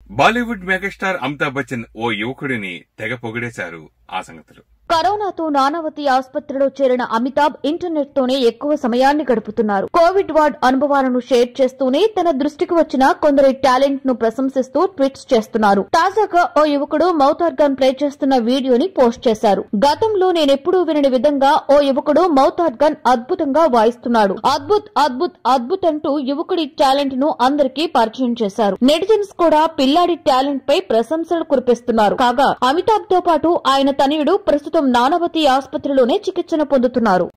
Bollywood megastar Amitabh Bachchan ఓ యువకుడిని తెగ పొగిడేశారు ఆ సంగతులు కరోనాతో నానావతి ఆసుపత్రిలో చేరిన అమితాబ్ ఇంటర్నెట్ తోనే ఎక్కువ సమయాన్ని గడుపుతున్నారు కోవిడ్ వార్డ్ అనుభవాలను షేర్ చేస్తూనే తన దృష్టికి వచ్చిన కొందరి టాలెంట్ ను ప్రశంసిస్తూ ట్వీట్స్ చేస్తున్నారు తాజాగా ఓ యువకుడు మౌత్ ఆర్గాన్ ప్లే చేస్తున్న వీడియోని పోస్ట్ చేశారు గతంలో నేనెప్పుడూ వినని విధంగా ఓ యువకుడు మౌత్ ఆర్గాన్ అద్భుతంగా వాయిస్తున్నాడు అద్భుత్ అద్భుత్ అద్భుత్ అంటూ యువకుడి టాలెంట్ ను అందరికీ పరిచయం చేశారు నెటిజన్స్ కూడా పిల్లాడి టాలెంట్ పై ప్రశంసలు కురిపిస్తున్నారు కాగా అమితాబ్ తో పాటు ఆయన తనయుడు ప్రస్తుతం నానావతి ఆసుపత్రిలోనే చికిత్సను పొందుతున్నారు